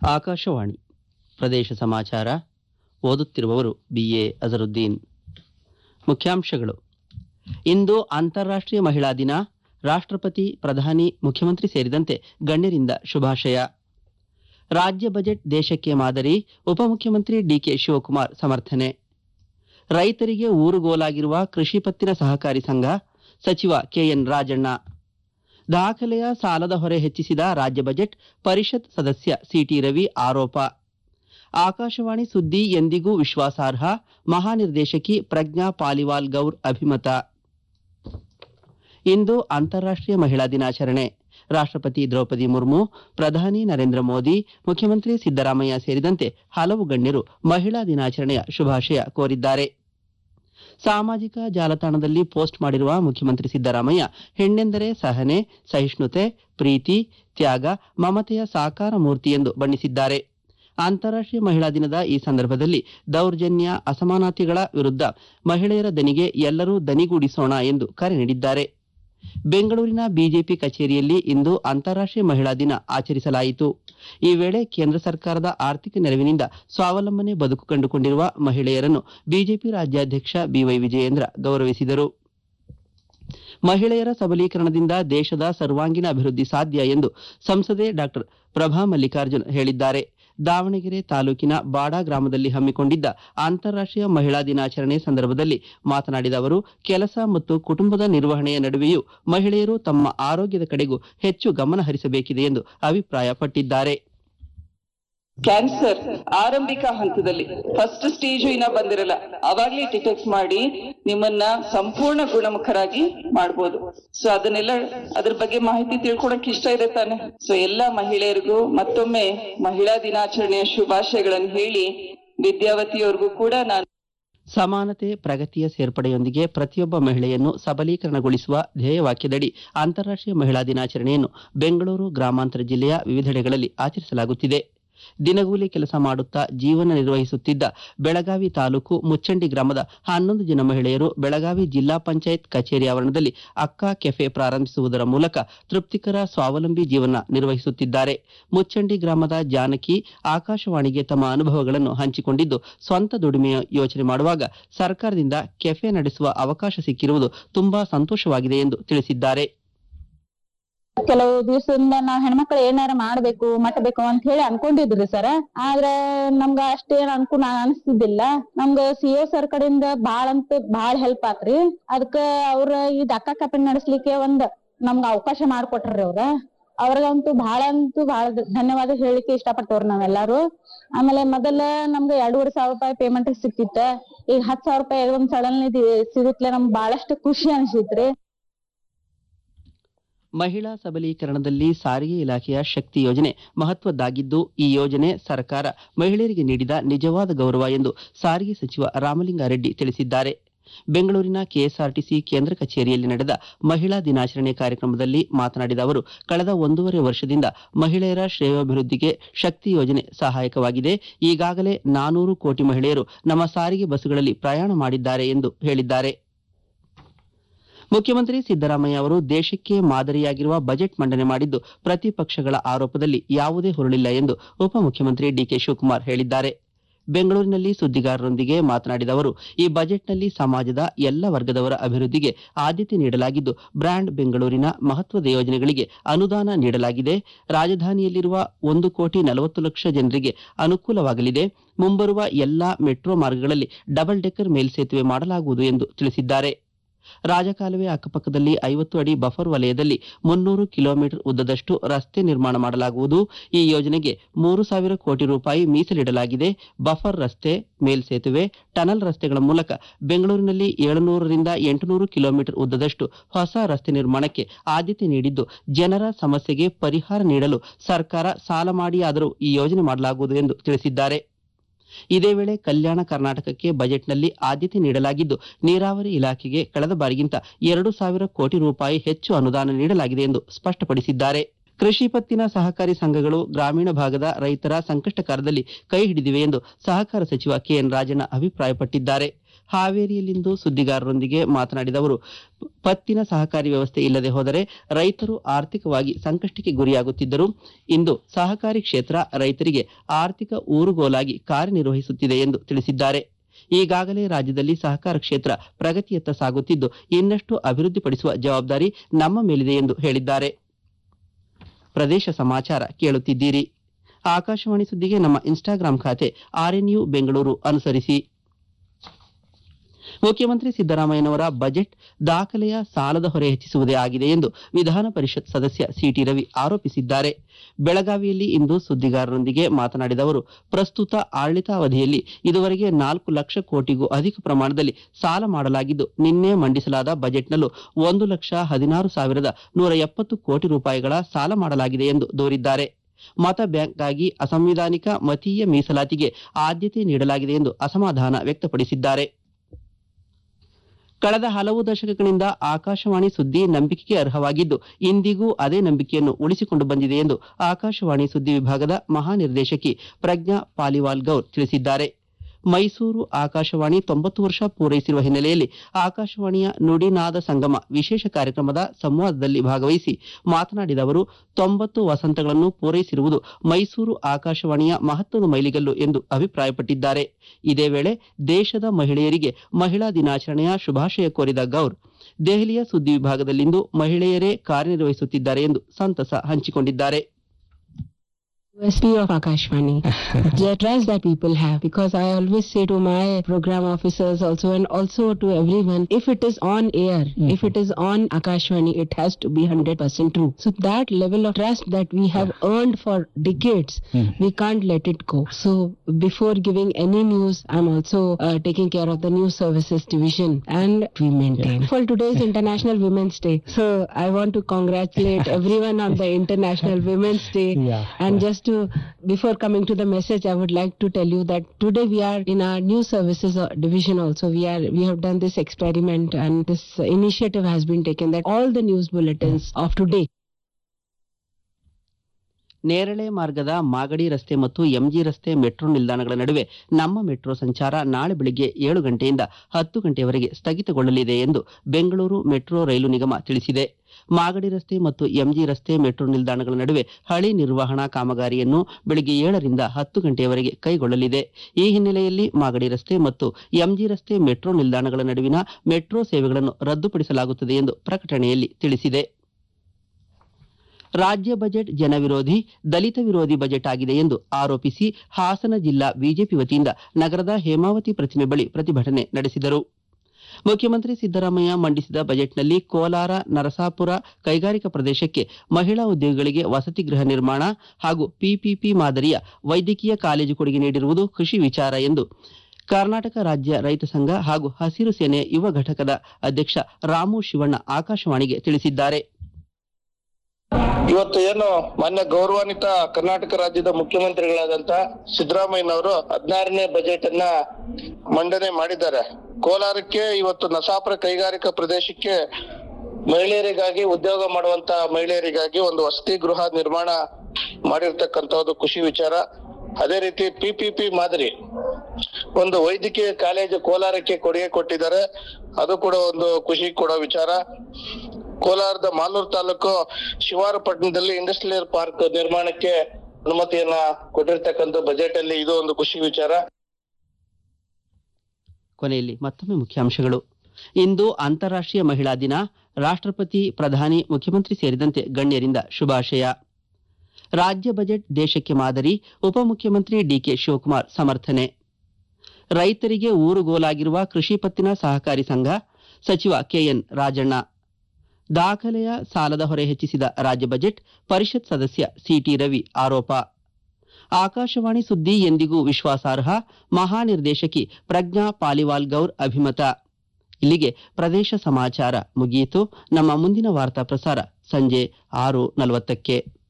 ಆಕಾಶವಾಣಿ ಪ್ರದೇಶ ಸಮಾಚಾರ ಓದುತ್ತಿರುವವರು ಬಿಎ ಅಜರುದ್ದೀನ್ ಮುಖ್ಯಾಂಶಗಳು ಇಂದು ಅಂತಾರಾಷ್ಟ್ರೀಯ ಮಹಿಳಾ ದಿನ ರಾಷ್ಟ್ರಪತಿ ಪ್ರಧಾನಿ ಮುಖ್ಯಮಂತ್ರಿ ಸೇರಿದಂತೆ ಗಣ್ಯರಿಂದ ಶುಭಾಶಯ ರಾಜ್ಯ ಬಜೆಟ್ ದೇಶಕ್ಕೆ ಮಾದರಿ ಉಪಮುಖ್ಯಮಂತ್ರಿ ಡಿಕೆ ಶಿವಕುಮಾರ್ ಸಮರ್ಥನೆ ರೈತರಿಗೆ ಊರುಗೋಲಾಗಿರುವ ಕೃಷಿ ಪತ್ತಿನ ಸಹಕಾರಿ ಸಂಘ ಸಚಿವ ಕೆಎನ್ ರಾಜಣ್ಣ ದಾಖಲೆಯ ಸಾಲದ ಹೊರೆ ಹೆಚ್ಚಿಸಿದ ರಾಜ್ಯ ಬಜೆಟ್ ಪರಿಷತ್ ಸದಸ್ಯ ಸಿಟಿ ರವಿ ಆರೋಪ ಆಕಾಶವಾಣಿ ಸುದ್ದಿ ಎಂದಿಗೂ ವಿಶ್ವಾಸಾರ್ಹ ಮಹಾನಿರ್ದೇಶಕಿ ಪ್ರಜ್ಞಾ ಪಾಲಿವಾಲ್ ಗೌರ್ ಅಭಿಮತ ಇಂದು ಅಂತಾರಾಷ್ಟ್ರೀಯ ಮಹಿಳಾ ದಿನಾಚರಣೆ ರಾಷ್ಟ್ರಪತಿ ದ್ರೌಪದಿ ಮುರ್ಮು ಪ್ರಧಾನಿ ನರೇಂದ್ರ ಮೋದಿ ಮುಖ್ಯಮಂತ್ರಿ ಸಿದ್ದರಾಮಯ್ಯ ಸೇರಿದಂತೆ ಹಲವು ಗಣ್ಯರು ಮಹಿಳಾ ದಿನಾಚರಣೆಯ ಶುಭಾಶಯ ಕೋರಿದ್ದಾರೆ ಸಾಮಾಜಿಕ ಜಾಲತಾಣದಲ್ಲಿ ಪೋಸ್ಟ್ ಮಾಡಿರುವ ಮುಖ್ಯಮಂತ್ರಿ ಸಿದ್ದರಾಮಯ್ಯ ಹೆಣ್ಣೆಂದರೆ ಸಹನೆ ಸಹಿಷ್ಣುತೆ ಪ್ರೀತಿ ತ್ಯಾಗ ಮಮತೆಯ ಸಾಕಾರ ಮೂರ್ತಿ ಎಂದು ಬಣ್ಣಿಸಿದ್ದಾರೆ ಅಂತಾರಾಷ್ಟ್ರೀಯ ಮಹಿಳಾ ದಿನದ ಈ ಸಂದರ್ಭದಲ್ಲಿ ದೌರ್ಜನ್ಯ ಅಸಮಾನತೆಗಳ ವಿರುದ್ಧ ಮಹಿಳೆಯರ ದನಿಗೆ ಎಲ್ಲರೂ ದನಿಗೂಡಿಸೋಣ ಎಂದು ಕರೆ ನೀಡಿದ್ದಾರೆ ಬೆಂಗಳೂರಿನ ಬಿಜೆಪಿ ಕಚೇರಿಯಲ್ಲಿ ಇಂದು ಅಂತಾರಾಷ್ಟ್ರೀಯ ಮಹಿಳಾ ದಿನ ಆಚರಿಸಲಾಯಿತು ಈ ವೇಳೆ ಕೇಂದ್ರ ಸರ್ಕಾರದ ಆರ್ಥಿಕ ನೆರವಿನಿಂದ ಸ್ವಾವಲಂಬನೆ ಬದುಕು ಕಂಡುಕೊಂಡಿರುವ ಮಹಿಳೆಯರನ್ನು ಬಿಜೆಪಿ ರಾಜ್ಯಾಧ್ಯಕ್ಷ ಬಿವೈ ವಿಜಯೇಂದ್ರ ಗೌರವಿಸಿದರು ಮಹಿಳೆಯರ ಸಬಲೀಕರಣದಿಂದ ದೇಶದ ಸರ್ವಾಂಗೀಣ ಅಭಿವೃದ್ಧಿ ಸಾಧ್ಯ ಎಂದು ಸಂಸದೆ ಡಾಕ್ಟರ್ ಪ್ರಭಾ ಮಲ್ಲಿಕಾರ್ಜುನ್ ಹೇಳಿದ್ದಾರೆ ದಾವಣಗೆರೆ ತಾಲೂಕಿನ ಬಾಡಾ ಗ್ರಾಮದಲ್ಲಿ ಹಮ್ಮಿಕೊಂಡಿದ್ದ ಅಂತಾರಾಷ್ಟ್ರೀಯ ಮಹಿಳಾ ದಿನಾಚರಣೆ ಸಂದರ್ಭದಲ್ಲಿ ಮಾತನಾಡಿದ ಅವರು ಕೆಲಸ ಮತ್ತು ಕುಟುಂಬದ ನಿರ್ವಹಣೆಯ ನಡುವೆಯೂ ಮಹಿಳೆಯರು ತಮ್ಮ ಆರೋಗ್ಯದ ಕಡೆಗೂ ಹೆಚ್ಚು ಗಮನ ಹರಿಸಬೇಕಿದೆ ಎಂದು ಅಭಿಪ್ರಾಯಪಟ್ಟಿದ್ದಾರೆ ಕ್ಯಾನ್ಸರ್ ಆರಂಭಿಕ ಹಂತದಲ್ಲಿ ಫಸ್ಟ್ ಸ್ಟೇಜ್ ಇನ್ನ ಬಂದಿರಲ್ಲ ಅವಾಗ್ಲೇ ಡಿಟೆಕ್ಟ್ ಮಾಡಿ ನಿಮ್ಮನ್ನ ಸಂಪೂರ್ಣ ಗುಣಮುಖರಾಗಿ ಮಾಡ್ಬೋದು ಸೊ ಅದನ್ನೆಲ್ಲ ಅದ್ರ ಬಗ್ಗೆ ಮಾಹಿತಿ ತಿಳ್ಕೊಳಕ್ ಇಷ್ಟ ಇದೆ ತಾನೆ ಸೊ ಎಲ್ಲಾ ಮಹಿಳೆಯರಿಗೂ ಮತ್ತೊಮ್ಮೆ ಮಹಿಳಾ ದಿನಾಚರಣೆಯ ಶುಭಾಶಯಗಳನ್ನು ಹೇಳಿ ವಿದ್ಯಾವತಿಯವ್ರಿಗೂ ಕೂಡ ನಾನು ಸಮಾನತೆ ಪ್ರಗತಿಯ ಸೇರ್ಪಡೆಯೊಂದಿಗೆ ಪ್ರತಿಯೊಬ್ಬ ಮಹಿಳೆಯನ್ನು ಸಬಲೀಕರಣಗೊಳಿಸುವ ಧ್ಯೇಯವಾಕ್ಯದಡಿ ಅಂತಾರಾಷ್ಟ್ರೀಯ ಮಹಿಳಾ ದಿನಾಚರಣೆಯನ್ನು ಬೆಂಗಳೂರು ಗ್ರಾಮಾಂತರ ಜಿಲ್ಲೆಯ ವಿವಿಧೆಡೆಗಳಲ್ಲಿ ಆಚರಿಸಲಾಗುತ್ತಿದೆ ದಿನಗೂಲಿ ಕೆಲಸ ಮಾಡುತ್ತಾ ಜೀವನ ನಿರ್ವಹಿಸುತ್ತಿದ್ದ ಬೆಳಗಾವಿ ತಾಲೂಕು ಮುಚ್ಚಂಡಿ ಗ್ರಾಮದ ಹನ್ನೊಂದು ಜನ ಮಹಿಳೆಯರು ಬೆಳಗಾವಿ ಜಿಲ್ಲಾ ಪಂಚಾಯತ್ ಕಚೇರಿ ಆವರಣದಲ್ಲಿ ಅಕ್ಕ ಕೆಫೆ ಪ್ರಾರಂಭಿಸುವುದರ ಮೂಲಕ ತೃಪ್ತಿಕರ ಸ್ವಾವಲಂಬಿ ಜೀವನ ನಿರ್ವಹಿಸುತ್ತಿದ್ದಾರೆ ಮುಚ್ಚಂಡಿ ಗ್ರಾಮದ ಜಾನಕಿ ಆಕಾಶವಾಣಿಗೆ ತಮ್ಮ ಅನುಭವಗಳನ್ನು ಹಂಚಿಕೊಂಡಿದ್ದು ಸ್ವಂತ ದುಡಿಮೆಯ ಯೋಚನೆ ಮಾಡುವಾಗ ಸರ್ಕಾರದಿಂದ ಕೆಫೆ ನಡೆಸುವ ಅವಕಾಶ ಸಿಕ್ಕಿರುವುದು ತುಂಬಾ ಸಂತೋಷವಾಗಿದೆ ಎಂದು ತಿಳಿಸಿದ್ದಾರೆ ಕೆಲವು ದಿವಸದಿಂದ ನಾವ್ ಹೆಣ್ಮಕ್ಳು ಏನಾರ ಮಾಡ್ಬೇಕು ಮಟ್ಟಬೇಕು ಅಂತ ಹೇಳಿ ಅನ್ಕೊಂಡಿದ್ರಿ ಸರ್ ಆದ್ರ ನಮ್ಗ ಅಷ್ಟೇನ್ ಅನ್ಕೂಲ ಅನಿಸ್ತಿದ್ದಿಲ್ಲ ನಮ್ಗ ಸಿ ಎ ಸರ್ ಕಡೆಯಿಂದ ಬಾಳ ಅಂತ ಬಾಳ ಹೆಲ್ಪ್ ಆತ್ರಿ ಅದಕ್ಕ ಅವ್ರ ಇದ್ ಅಕ್ಕ ಕಪ್ಪನ್ ನಡೆಸ್ಲಿಕ್ಕೆ ಒಂದ್ ನಮ್ಗ ಅವಕಾಶ ಮಾಡ್ಕೊಟ್ರಿ ಅವ್ರ ಅವ್ರಿಗಂತೂ ಬಹಳ ಅಂತೂ ಬಹಳ ಧನ್ಯವಾದ ಹೇಳಿಕ್ಕೆ ಇಷ್ಟಪಟ್ಟವ್ರ ನಾವೆಲ್ಲಾರು ಆಮೇಲೆ ಮೊದಲ ನಮ್ಗ ಎರಡೂವರೆ ಸಾವಿರ ರೂಪಾಯಿ ಪೇಮೆಂಟ್ ಸಿಕ್ತಿತ್ತ ಈಗ ಹತ್ ಸಾವಿರ ರೂಪಾಯಿ ಒಂದ್ ಸಡನ್ ಸಿಗುತ್ತಲೆ ನಮ್ಗ್ ಬಹಳಷ್ಟು ಖುಷಿ ಅನ್ಸಿತ್ರಿ ಮಹಿಳಾ ಸಬಲೀಕರಣದಲ್ಲಿ ಸಾರಿಗೆ ಇಲಾಖೆಯ ಶಕ್ತಿ ಯೋಜನೆ ಮಹತ್ವದ್ದಾಗಿದ್ದು ಈ ಯೋಜನೆ ಸರ್ಕಾರ ಮಹಿಳೆಯರಿಗೆ ನೀಡಿದ ನಿಜವಾದ ಗೌರವ ಎಂದು ಸಾರಿಗೆ ಸಚಿವ ರಾಮಲಿಂಗಾರೆಡ್ಡಿ ತಿಳಿಸಿದ್ದಾರೆ ಬೆಂಗಳೂರಿನ ಕೆಎಸ್ಆರ್ಟಿಸಿ ಕೇಂದ್ರ ಕಚೇರಿಯಲ್ಲಿ ನಡೆದ ಮಹಿಳಾ ದಿನಾಚರಣೆ ಕಾರ್ಯಕ್ರಮದಲ್ಲಿ ಮಾತನಾಡಿದ ಅವರು ಕಳೆದ ಒಂದೂವರೆ ವರ್ಷದಿಂದ ಮಹಿಳೆಯರ ಶ್ರೇಯೋಭಿವೃದ್ಧಿಗೆ ಶಕ್ತಿ ಯೋಜನೆ ಸಹಾಯಕವಾಗಿದೆ ಈಗಾಗಲೇ ನಾನೂರು ಕೋಟಿ ಮಹಿಳೆಯರು ನಮ್ಮ ಸಾರಿಗೆ ಬಸ್ಸುಗಳಲ್ಲಿ ಪ್ರಯಾಣ ಮಾಡಿದ್ದಾರೆ ಎಂದು ಹೇಳಿದ್ದಾರೆ ಮುಖ್ಯಮಂತ್ರಿ ಸಿದ್ದರಾಮಯ್ಯ ಅವರು ದೇಶಕ್ಕೆ ಮಾದರಿಯಾಗಿರುವ ಬಜೆಟ್ ಮಂಡನೆ ಮಾಡಿದ್ದು ಪ್ರತಿಪಕ್ಷಗಳ ಆರೋಪದಲ್ಲಿ ಯಾವುದೇ ಹುರುಳಿಲ್ಲ ಎಂದು ಉಪಮುಖ್ಯಮಂತ್ರಿ ಡಿಕೆ ಶಿವಕುಮಾರ್ ಹೇಳಿದ್ದಾರೆ ಬೆಂಗಳೂರಿನಲ್ಲಿ ಸುದ್ದಿಗಾರರೊಂದಿಗೆ ಮಾತನಾಡಿದ ಅವರು ಈ ಬಜೆಟ್ನಲ್ಲಿ ಸಮಾಜದ ಎಲ್ಲ ವರ್ಗದವರ ಅಭಿವೃದ್ಧಿಗೆ ಆದ್ಯತೆ ನೀಡಲಾಗಿದ್ದು ಬ್ರ್ಯಾಂಡ್ ಬೆಂಗಳೂರಿನ ಮಹತ್ವದ ಯೋಜನೆಗಳಿಗೆ ಅನುದಾನ ನೀಡಲಾಗಿದೆ ರಾಜಧಾನಿಯಲ್ಲಿರುವ ಒಂದು ಕೋಟಿ ನಲವತ್ತು ಲಕ್ಷ ಜನರಿಗೆ ಅನುಕೂಲವಾಗಲಿದೆ ಮುಂಬರುವ ಎಲ್ಲಾ ಮೆಟ್ರೋ ಮಾರ್ಗಗಳಲ್ಲಿ ಡಬಲ್ ಡೆಕ್ಕರ್ ಮೇಲ್ಸೇತುವೆ ಮಾಡಲಾಗುವುದು ಎಂದು ತಿಳಿಸಿದ್ದಾರೆ ರಾಜಕಾಲುವೆ ಅಕ್ಕಪಕ್ಕದಲ್ಲಿ ಐವತ್ತು ಅಡಿ ಬಫರ್ ವಲಯದಲ್ಲಿ ಮುನ್ನೂರು ಕಿಲೋಮೀಟರ್ ಉದ್ದದಷ್ಟು ರಸ್ತೆ ನಿರ್ಮಾಣ ಮಾಡಲಾಗುವುದು ಈ ಯೋಜನೆಗೆ ಮೂರು ಸಾವಿರ ಕೋಟಿ ರೂಪಾಯಿ ಮೀಸಲಿಡಲಾಗಿದೆ ಬಫರ್ ರಸ್ತೆ ಮೇಲ್ಸೇತುವೆ ಟನಲ್ ರಸ್ತೆಗಳ ಮೂಲಕ ಬೆಂಗಳೂರಿನಲ್ಲಿ ಏಳುನೂರರಿಂದ ಎಂಟುನೂರು ಕಿಲೋಮೀಟರ್ ಉದ್ದದಷ್ಟು ಹೊಸ ರಸ್ತೆ ನಿರ್ಮಾಣಕ್ಕೆ ಆದ್ಯತೆ ನೀಡಿದ್ದು ಜನರ ಸಮಸ್ಯೆಗೆ ಪರಿಹಾರ ನೀಡಲು ಸರ್ಕಾರ ಸಾಲ ಮಾಡಿಯಾದರೂ ಈ ಯೋಜನೆ ಮಾಡಲಾಗುವುದು ಎಂದು ತಿಳಿಸಿದ್ದಾರೆ ಇದೇ ವೇಳೆ ಕಲ್ಯಾಣ ಕರ್ನಾಟಕಕ್ಕೆ ಬಜೆಟ್ನಲ್ಲಿ ಆದ್ಯತೆ ನೀಡಲಾಗಿದ್ದು ನೀರಾವರಿ ಇಲಾಖೆಗೆ ಕಳೆದ ಬಾರಿಗಿಂತ ಎರಡು ಸಾವಿರ ಕೋಟಿ ರೂಪಾಯಿ ಹೆಚ್ಚು ಅನುದಾನ ನೀಡಲಾಗಿದೆ ಎಂದು ಸ್ಪಷ್ಟಪಡಿಸಿದ್ದಾರೆ ಕೃಷಿ ಪತ್ತಿನ ಸಹಕಾರಿ ಸಂಘಗಳು ಗ್ರಾಮೀಣ ಭಾಗದ ರೈತರ ಸಂಕಷ್ಟ ಕಾಲದಲ್ಲಿ ಕೈ ಹಿಡಿದಿವೆ ಎಂದು ಸಹಕಾರ ಸಚಿವ ಕೆಎನ್ ರಾಜಣ್ಣ ಅಭಿಪ್ರಾಯಪಟ್ಟಿದ್ದಾರೆ ಹಾವೇರಿಯಲ್ಲಿಂದು ಸುದ್ದಿಗಾರರೊಂದಿಗೆ ಮಾತನಾಡಿದ ಅವರು ಪತ್ತಿನ ಸಹಕಾರಿ ವ್ಯವಸ್ಥೆ ಇಲ್ಲದೆ ಹೋದರೆ ರೈತರು ಆರ್ಥಿಕವಾಗಿ ಸಂಕಷ್ಟಕ್ಕೆ ಗುರಿಯಾಗುತ್ತಿದ್ದರು ಇಂದು ಸಹಕಾರಿ ಕ್ಷೇತ್ರ ರೈತರಿಗೆ ಆರ್ಥಿಕ ಊರುಗೋಲಾಗಿ ಕಾರ್ಯನಿರ್ವಹಿಸುತ್ತಿದೆ ಎಂದು ತಿಳಿಸಿದ್ದಾರೆ ಈಗಾಗಲೇ ರಾಜ್ಯದಲ್ಲಿ ಸಹಕಾರ ಕ್ಷೇತ್ರ ಪ್ರಗತಿಯತ್ತ ಸಾಗುತ್ತಿದ್ದು ಇನ್ನಷ್ಟು ಅಭಿವೃದ್ಧಿಪಡಿಸುವ ಜವಾಬ್ದಾರಿ ನಮ್ಮ ಮೇಲಿದೆ ಎಂದು ಹೇಳಿದ್ದಾರೆ ಪ್ರದೇಶ ಸಮಾಚಾರ ಕೇಳುತ್ತಿದ್ದೀರಿ ಆಕಾಶವಾಣಿ ಸುದ್ದಿಗೆ ನಮ್ಮ ಇನ್ಸ್ಟಾಗ್ರಾಂ ಖಾತೆ ಆರ್ಎನ್ಯು ಬೆಂಗಳೂರು ಅನುಸರಿಸಿ ಮುಖ್ಯಮಂತ್ರಿ ಸಿದ್ದರಾಮಯ್ಯನವರ ಬಜೆಟ್ ದಾಖಲೆಯ ಸಾಲದ ಹೊರೆ ಹೆಚ್ಚಿಸುವುದೇ ಆಗಿದೆ ಎಂದು ವಿಧಾನ ಪರಿಷತ್ ಸದಸ್ಯ ಸಿಟಿ ರವಿ ಆರೋಪಿಸಿದ್ದಾರೆ ಬೆಳಗಾವಿಯಲ್ಲಿ ಇಂದು ಸುದ್ದಿಗಾರರೊಂದಿಗೆ ಮಾತನಾಡಿದ ಅವರು ಪ್ರಸ್ತುತ ಆಡಳಿತಾವಧಿಯಲ್ಲಿ ಇದುವರೆಗೆ ನಾಲ್ಕು ಲಕ್ಷ ಕೋಟಿಗೂ ಅಧಿಕ ಪ್ರಮಾಣದಲ್ಲಿ ಸಾಲ ಮಾಡಲಾಗಿದ್ದು ನಿನ್ನೆ ಮಂಡಿಸಲಾದ ಬಜೆಟ್ನಲ್ಲೂ ಒಂದು ಲಕ್ಷ ಹದಿನಾರು ಸಾವಿರದ ನೂರ ಎಪ್ಪತ್ತು ಕೋಟಿ ರೂಪಾಯಿಗಳ ಸಾಲ ಮಾಡಲಾಗಿದೆ ಎಂದು ದೂರಿದ್ದಾರೆ ಮತ ಬ್ಯಾಂಕ್ಗಾಗಿ ಅಸಂವಿಧಾನಿಕ ಮತೀಯ ಮೀಸಲಾತಿಗೆ ಆದ್ಯತೆ ನೀಡಲಾಗಿದೆ ಎಂದು ಅಸಮಾಧಾನ ವ್ಯಕ್ತಪಡಿಸಿದ್ದಾರೆ ಕಳೆದ ಹಲವು ದಶಕಗಳಿಂದ ಆಕಾಶವಾಣಿ ಸುದ್ದಿ ನಂಬಿಕೆಗೆ ಅರ್ಹವಾಗಿದ್ದು ಇಂದಿಗೂ ಅದೇ ನಂಬಿಕೆಯನ್ನು ಉಳಿಸಿಕೊಂಡು ಬಂದಿದೆ ಎಂದು ಆಕಾಶವಾಣಿ ಸುದ್ದಿ ವಿಭಾಗದ ಮಹಾನಿರ್ದೇಶಕಿ ಪ್ರಜ್ಞಾ ಪಾಲಿವಾಲ್ ಗೌರ್ ತಿಳಿಸಿದ್ದಾರೆ ಮೈಸೂರು ಆಕಾಶವಾಣಿ ತೊಂಬತ್ತು ವರ್ಷ ಪೂರೈಸಿರುವ ಹಿನ್ನೆಲೆಯಲ್ಲಿ ಆಕಾಶವಾಣಿಯ ನುಡಿನಾದ ಸಂಗಮ ವಿಶೇಷ ಕಾರ್ಯಕ್ರಮದ ಸಂವಾದದಲ್ಲಿ ಭಾಗವಹಿಸಿ ಮಾತನಾಡಿದ ಅವರು ತೊಂಬತ್ತು ವಸಂತಗಳನ್ನು ಪೂರೈಸಿರುವುದು ಮೈಸೂರು ಆಕಾಶವಾಣಿಯ ಮಹತ್ವದ ಮೈಲಿಗಲ್ಲು ಎಂದು ಅಭಿಪ್ರಾಯಪಟ್ಟಿದ್ದಾರೆ ಇದೇ ವೇಳೆ ದೇಶದ ಮಹಿಳೆಯರಿಗೆ ಮಹಿಳಾ ದಿನಾಚರಣೆಯ ಶುಭಾಶಯ ಕೋರಿದ ಗೌರ್ ದೆಹಲಿಯ ಸುದ್ದಿ ವಿಭಾಗದಲ್ಲಿಂದು ಮಹಿಳೆಯರೇ ಕಾರ್ಯನಿರ್ವಹಿಸುತ್ತಿದ್ದಾರೆ ಎಂದು ಸಂತಸ ಹಂಚಿಕೊಂಡಿದ್ದಾರೆ USP of Akashvani, the trust that people have. Because I always say to my program officers also and also to everyone, if it is on air, if it is on Akashvani, it has to be 100% true. So that level of trust that we have earned for decades, we can't let it go. So before giving any news, I'm also uh, taking care of the news services division and we maintain. For today's International Women's Day, so I want to congratulate everyone on the International Women's Day. And just to, before coming to the message, I would like to tell you that today we are in our news services uh, division also. We are, we have done this experiment and this uh, initiative has been taken that all the news bulletins of today ನೇರಳೆ ಮಾರ್ಗದ ಮಾಗಡಿ ರಸ್ತೆ ಮತ್ತು MG ರಸ್ತೆ metro ನಿಲ್ದಾಣಗಳ ನಡುವೆ ನಮ್ಮ metro ಸಂಚಾರ ನಾಳೆ ಬೆಳಿಗ್ಗೆ ಏಳು ಗಂಟೆಯಿಂದ ಹತ್ತು ಗಂಟೆಯವರೆಗೆ ಸ್ಥಗಿತಗೊಳ್ಳಲಿದೆ ಎಂದು ಬೆಂಗಳೂರು ಮೆಟ್ರೋ ರೈಲು ನಿಗಮ ತಿಳಿಸಿದೆ ಮಾಗಡಿ ರಸ್ತೆ ಮತ್ತು ಎಂಜಿ ರಸ್ತೆ ಮೆಟ್ರೋ ನಿಲ್ದಾಣಗಳ ನಡುವೆ ಹಳಿ ನಿರ್ವಹಣಾ ಕಾಮಗಾರಿಯನ್ನು ಬೆಳಿಗ್ಗೆ ಏಳರಿಂದ ಹತ್ತು ಗಂಟೆಯವರೆಗೆ ಕೈಗೊಳ್ಳಲಿದೆ ಈ ಹಿನ್ನೆಲೆಯಲ್ಲಿ ಮಾಗಡಿ ರಸ್ತೆ ಮತ್ತು ಎಂಜಿ ರಸ್ತೆ ಮೆಟ್ರೋ ನಿಲ್ದಾಣಗಳ ನಡುವಿನ ಮೆಟ್ರೋ ಸೇವೆಗಳನ್ನು ರದ್ದುಪಡಿಸಲಾಗುತ್ತದೆ ಎಂದು ಪ್ರಕಟಣೆಯಲ್ಲಿ ತಿಳಿಸಿದೆ ರಾಜ್ಯ ಬಜೆಟ್ ಜನವಿರೋಧಿ ದಲಿತ ವಿರೋಧಿ ಬಜೆಟ್ ಆಗಿದೆ ಎಂದು ಆರೋಪಿಸಿ ಹಾಸನ ಜಿಲ್ಲಾ ಬಿಜೆಪಿ ವತಿಯಿಂದ ನಗರದ ಹೇಮಾವತಿ ಪ್ರತಿಮೆ ಬಳಿ ಪ್ರತಿಭಟನೆ ನಡೆಸಿದರು ಮುಖ್ಯಮಂತ್ರಿ ಸಿದ್ದರಾಮಯ್ಯ ಮಂಡಿಸಿದ ಬಜೆಟ್ನಲ್ಲಿ ಕೋಲಾರ ನರಸಾಪುರ ಕೈಗಾರಿಕಾ ಪ್ರದೇಶಕ್ಕೆ ಮಹಿಳಾ ಉದ್ಯೋಗಿಗಳಿಗೆ ವಸತಿ ಗೃಹ ನಿರ್ಮಾಣ ಹಾಗೂ ಪಿಪಿಪಿ ಮಾದರಿಯ ವೈದ್ಯಕೀಯ ಕಾಲೇಜು ಕೊಡುಗೆ ನೀಡಿರುವುದು ಖುಷಿ ವಿಚಾರ ಎಂದು ಕರ್ನಾಟಕ ರಾಜ್ಯ ರೈತ ಸಂಘ ಹಾಗೂ ಹಸಿರು ಸೇನೆ ಯುವ ಘಟಕದ ಅಧ್ಯಕ್ಷ ರಾಮು ಶಿವಣ್ಣ ಆಕಾಶವಾಣಿಗೆ ತಿಳಿಸಿದ್ದಾರೆ ಇವತ್ತು ಏನು ಮಾನ್ಯ ಗೌರವಾನ್ವಿತ ಕರ್ನಾಟಕ ರಾಜ್ಯದ ಮುಖ್ಯಮಂತ್ರಿಗಳಾದಂತ ಸಿದ್ದರಾಮಯ್ಯನವರು ಹದಿನಾರನೇ ಬಜೆಟ್ ಅನ್ನ ಮಂಡನೆ ಮಾಡಿದ್ದಾರೆ ಕೋಲಾರಕ್ಕೆ ಇವತ್ತು ನಸಾಪುರ ಕೈಗಾರಿಕಾ ಪ್ರದೇಶಕ್ಕೆ ಮಹಿಳೆಯರಿಗಾಗಿ ಉದ್ಯೋಗ ಮಾಡುವಂತ ಮಹಿಳೆಯರಿಗಾಗಿ ಒಂದು ವಸತಿ ಗೃಹ ನಿರ್ಮಾಣ ಮಾಡಿರ್ತಕ್ಕಂಥದ್ದು ಖುಷಿ ವಿಚಾರ ಅದೇ ರೀತಿ ಪಿಪಿಪಿ ಮಾದರಿ ಒಂದು ವೈದ್ಯಕೀಯ ಕಾಲೇಜು ಕೋಲಾರಕ್ಕೆ ಕೊಡುಗೆ ಕೊಟ್ಟಿದ್ದಾರೆ ಅದು ಕೂಡ ಒಂದು ಖುಷಿ ಕೊಡೋ ವಿಚಾರ ಕೋಲಾರದ ಮಾಲೂರು ತಾಲೂಕು ಶಿವಾರು ಪಟ್ಟಣದಲ್ಲಿ ಇಂಡಸ್ಟ್ರಿಯಲ್ ಪಾರ್ಕ್ ನಿರ್ಮಾಣಕ್ಕೆ ಅನುಮತಿಯನ್ನ ಕೊಟ್ಟಿರ್ತಕ್ಕಂಥ ಬಜೆಟ್ ಅಲ್ಲಿ ಇದು ಒಂದು ಖುಷಿ ವಿಚಾರ ಕೊನೆಯಲ್ಲಿ ಮತ್ತೊಮ್ಮೆ ಮುಖ್ಯಾಂಶಗಳು ಇಂದು ಅಂತಾರಾಷ್ಟ್ರೀಯ ಮಹಿಳಾ ದಿನ ರಾಷ್ಟ್ರಪತಿ ಪ್ರಧಾನಿ ಮುಖ್ಯಮಂತ್ರಿ ಸೇರಿದಂತೆ ಗಣ್ಯರಿಂದ ಶುಭಾಶಯ ರಾಜ್ಯ ಬಜೆಟ್ ದೇಶಕ್ಕೆ ಮಾದರಿ ಉಪಮುಖ್ಯಮಂತ್ರಿ ಡಿಕೆ ಶಿವಕುಮಾರ್ ಸಮರ್ಥನೆ ರೈತರಿಗೆ ಊರುಗೋಲಾಗಿರುವ ಕೃಷಿ ಪತ್ತಿನ ಸಹಕಾರಿ ಸಂಘ ಸಚಿವ ಕೆಎನ್ ರಾಜಣ್ಣ ದಾಖಲೆಯ ಸಾಲದ ಹೊರೆ ಹೆಚ್ಚಿಸಿದ ರಾಜ್ಯ ಬಜೆಟ್ ಪರಿಷತ್ ಸದಸ್ಯ ಸಿಟಿ ರವಿ ಆರೋಪ ಆಕಾಶವಾಣಿ ಸುದ್ದಿ ಎಂದಿಗೂ ವಿಶ್ವಾಸಾರ್ಹ ಮಹಾನಿರ್ದೇಶಕಿ ಪ್ರಜ್ಞಾ ಪಾಲಿವಾಲ್ ಗೌರ್ ಅಭಿಮತ ಇಲ್ಲಿಗೆ ಪ್ರದೇಶ ಸಮಾಚಾರ ಮುಗಿಯಿತು ನಮ್ಮ ಮುಂದಿನ ವಾರ್ತಾ ಪ್ರಸಾರ ಸಂಜೆ ಆರು ನಲವತ್ತಕ್ಕೆ